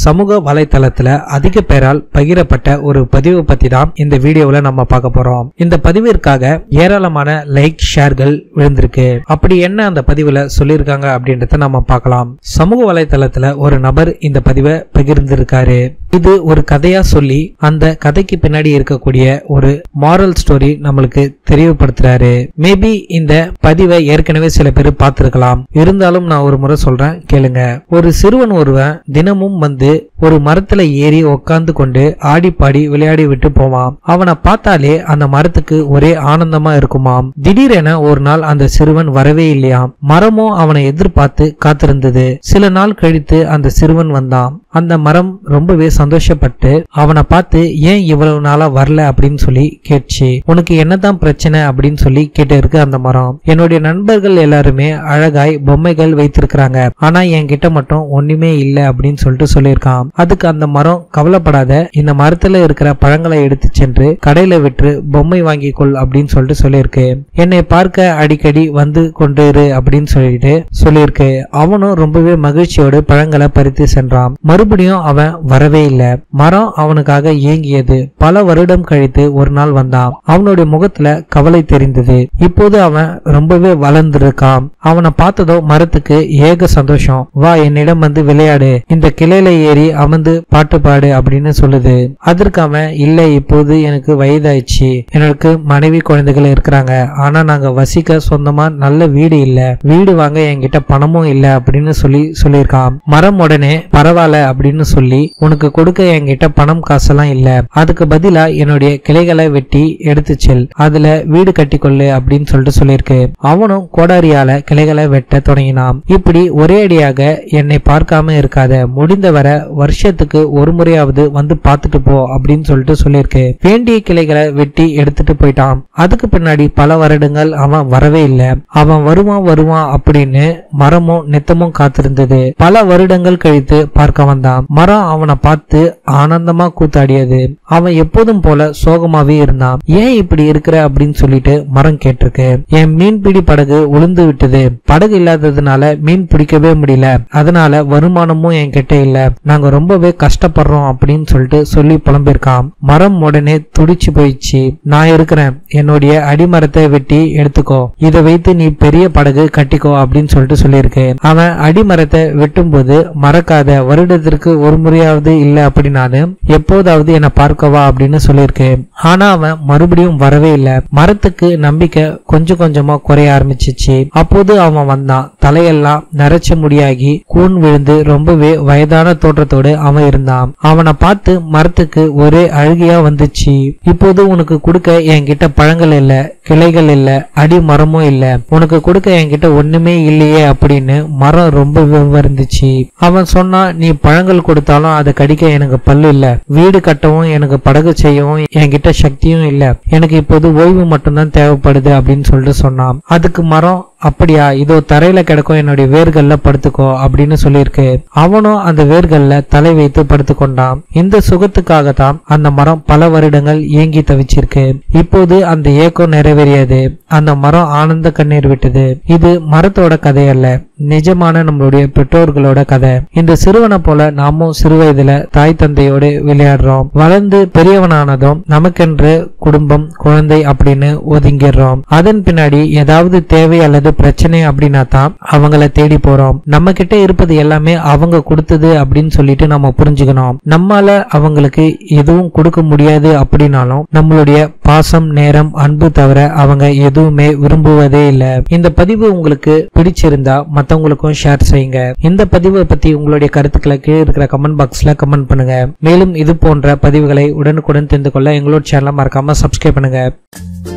சமூக வலைத்தளத்துல அதிக பேரால் பகிரப்பட்ட ஒரு பதிவு பத்தி தான் இந்த வீடியோவில் நம்ம பார்க்க போறோம் இந்த பதிவிற்காக ஏராளமான லைக் ஷேர்கள் விழுந்திருக்கு அப்படி என்ன அந்த பதிவுல சொல்லியிருக்காங்க அப்படின்றத நம்ம பார்க்கலாம் சமூக வலைத்தளத்துல ஒரு நபர் இந்த பதிவை பகிர்ந்திருக்காரு இது ஒரு கதையா சொல்லி அந்த கதைக்கு பின்னாடி இருக்கக்கூடிய ஒரு மாரல் ஸ்டோரி நம்மளுக்கு தெரியப்படுத்துறாரு மேபி இந்த பதிவை ஏற்கனவே சில பேர் பார்த்திருக்கலாம் இருந்தாலும் நான் ஒரு முறை சொல்றேன் கேளுங்க ஒரு சிறுவன் ஒருவன் தினமும் வந்து ஒரு மரத்துல ஏறி உட்கார்ந்து கொண்டு ஆடி பாடி விளையாடி விட்டு போவான் அவனை பார்த்தாலே அந்த மரத்துக்கு ஒரே ஆனந்தமா இருக்குமாம் திடீரென ஒரு நாள் அந்த சிறுவன் வரவே இல்லையாம் மரமும் அவனை எதிர்பார்த்து காத்திருந்தது சில நாள் கழித்து அந்த சிறுவன் வந்தான் அந்த மரம் ரொம்பவே சந்தோஷப்பட்டு அவனை பார்த்து ஏன் இவ்வளவு நாளா வரல அப்படின்னு சொல்லி கேட்டுச்சு உனக்கு என்னதான் பிரச்சனை அப்படின்னு சொல்லி கேட்டு இருக்கு அந்த மரம் என்னுடைய நண்பர்கள் எல்லாருமே அழகாய் பொம்மைகள் வைத்திருக்கிறாங்க ஆனா என்கிட்ட மட்டும் ஒண்ணுமே இல்ல அப்படின்னு சொல்லிட்டு சொல்லியிருக்கான் அதுக்கு அந்த மரம் கவலைப்படாத இந்த மரத்துல இருக்கிற பழங்களை எடுத்து சென்று கடையில விற்று பொம்மை வாங்கிக்கொள் அப்படின்னு சொல்லிட்டு சொல்லியிருக்கு என்னை பார்க்க அடிக்கடி வந்து கொண்டு இரு அப்படின்னு சொல்லிட்டு சொல்லியிருக்கு அவனும் ரொம்பவே மகிழ்ச்சியோடு பழங்களை பறித்து சென்றான் மறுபடியும் அவன் வரவே இல்லை மரம் அவனுக்காக ஏங்கியது பல வருடம் கழித்து ஒரு நாள் வந்தான் அவனுடைய முகத்துல கவலை தெரிந்தது இப்போது அவன் ரொம்பவே வளர்ந்திருக்கான் அவனை பார்த்ததும் மரத்துக்கு ஏக சந்தோஷம் வா என்னிடம் வந்து விளையாடு இந்த கிளையில ஏறி அமர்ந்து பாட்டு பாடு அப்படின்னு சொல்லுது அதற்கு அவன் இல்லை இப்போது எனக்கு வயதாயிடுச்சு எனக்கு மனைவி குழந்தைகள் இருக்கிறாங்க ஆனா நாங்க வசிக்க சொந்தமா நல்ல வீடு இல்ல வீடு வாங்க என்கிட்ட பணமும் இல்ல அப்படின்னு சொல்லி சொல்லியிருக்கான் மரம் உடனே பரவாயில்ல அப்படின்னு சொல்லி உனக்கு கொடுக்க என்கிட்ட பணம் காசெல்லாம் இல்ல அதுக்கு பதிலா என்னுடைய கிளைகளை வெட்டி எடுத்து செல் அதுல வீடு கட்டிக்கொள்ளு அப்படின்னு சொல்லிட்டு சொல்லியிருக்கு அவனும் கோடாரியால கிளைகளை வெட்ட தொடங்கினான் இப்படி ஒரே அடியாக என்னை பார்க்காம இருக்காத முடிந்தவரை வருஷத்துக்கு ஒரு முறையாவது வந்து பார்த்துட்டு போ அப்படின்னு சொல்லிட்டு சொல்லியிருக்கு வேண்டிய கிளைகளை வெட்டி எடுத்துட்டு போயிட்டான் அதுக்கு பின்னாடி பல வருடங்கள் அவன் வரவே இல்லை அவன் வருவான் வருவான் அப்படின்னு மரமும் நித்தமும் காத்திருந்தது பல வருடங்கள் கழித்து பார்க்க வந்தான் மரம் அவனை பார்த்து ஆனந்தமா கூத்தாடியது அவன் எப்போதும் போல சோகமாவே இருந்தான் ஏன் இப்படி இருக்கிற அப்படின்னு சொல்லிட்டு மரம் கேட்டிருக்கு என் மீன்பிடி படகு உளுந்து விட்டது படகு இல்லாததுனால மீன் பிடிக்கவே முடியல அதனால வருமானமும் என்கிட்ட இல்ல நாங்க ரொம்பவே கஷ்டப்படுறோம் அப்படின்னு சொல்லிட்டு சொல்லி புலம்பிருக்கான் மரம் உடனே துடிச்சு போயிடுச்சு நான் இருக்கிறேன் என்னுடைய அடிமரத்தை வெட்டி எடுத்துக்கோ இதை வைத்து நீ பெரிய படகு கட்டிக்கோ அப்படின்னு சொல்லிட்டு சொல்லியிருக்கு அவன் அடிமரத்தை வெட்டும் போது மறக்காத வருடத்திற்கு ஒரு முறையாவது இல்ல அப்படின்னானு எப்போதாவது என்னை பார்க்கவா அப்படின்னு சொல்லியிருக்கு ஆனா அவன் மறுபடியும் வரவே இல்லை மரத்துக்கு நம்பிக்கை கொஞ்சம் கொஞ்சமா குறைய ஆரம்பிச்சிச்சு அப்போது அவன் வந்தான் தலையெல்லாம் நரைச்ச முடியாகி கூன் விழுந்து ரொம்பவே வயதான தோற்றத்தோடு அவன் இருந்தான் அவனை பார்த்து மரத்துக்கு ஒரே அழுகையா வந்துச்சு இப்போது உனக்கு கொடுக்க என்கிட்ட பழங்கள் இல்ல கிளைகள் இல்ல அடி மரமும் இல்ல உனக்கு கொடுக்க என்கிட்ட ஒண்ணுமே இல்லையே அப்படின்னு மரம் ரொம்ப இருந்துச்சு அவன் சொன்னா நீ பழங்கள் கொடுத்தாலும் அதை கடிக்க எனக்கு பல்லு இல்ல வீடு கட்டவும் எனக்கு படகு செய்யவும் என்கிட்ட சக்தியும் இல்ல எனக்கு இப்போது ஓய்வு மட்டும்தான் தேவைப்படுது அப்படின்னு சொல்லிட்டு சொன்னான் அதுக்கு மரம் அப்படியா இதோ தரையில கிடக்கும் என்னுடைய வேர்கள்ல படுத்துக்கோ அப்படின்னு சொல்லியிருக்கு அவனும் அந்த வேர்கள்ல தலை வைத்து படுத்துக்கொண்டான் இந்த சுகத்துக்காக தான் அந்த மரம் பல வருடங்கள் ஏங்கி தவிச்சிருக்கு இப்போது அந்த ஏக்கம் நிறைவேறியது அந்த மரம் ஆனந்த கண்ணீர் விட்டது இது மரத்தோட கதை அல்ல நிஜமான நம்மளுடைய பெற்றோர்களோட கதை இந்த சிறுவனை போல நாமும் சிறு வயதுல தாய் தந்தையோடு விளையாடுறோம் வளர்ந்து பெரியவனானதும் நமக்கென்று குடும்பம் குழந்தை அப்படின்னு ஒதுங்கிடுறோம் அதன் பின்னாடி ஏதாவது தேவை அல்லது பிரச்சனை அப்படின்னா தான் அவங்கள தேடி போறோம் நம்ம கிட்ட இருப்பது எல்லாமே அவங்க கொடுத்தது அப்படின்னு சொல்லிட்டு நம்ம புரிஞ்சுக்கணும் நம்மால அவங்களுக்கு எதுவும் கொடுக்க முடியாது அப்படின்னாலும் நம்மளுடைய பாசம் நேரம் அன்பு தவிர அவங்க எதுவுமே விரும்புவதே இல்ல இந்த பதிவு உங்களுக்கு பிடிச்சிருந்தா மத்தவங்களுக்கும் ஷேர் செய்யுங்க இந்த பதிவை பத்தி உங்களுடைய கருத்துக்களை கீழே இருக்கிற கமெண்ட் பாக்ஸ்ல கமெண்ட் பண்ணுங்க மேலும் இது போன்ற பதிவுகளை உடனுக்குடன் தெரிந்து கொள்ள எங்களோட சேனலை மறக்காம சப்ஸ்கிரைப் பண்ணுங்க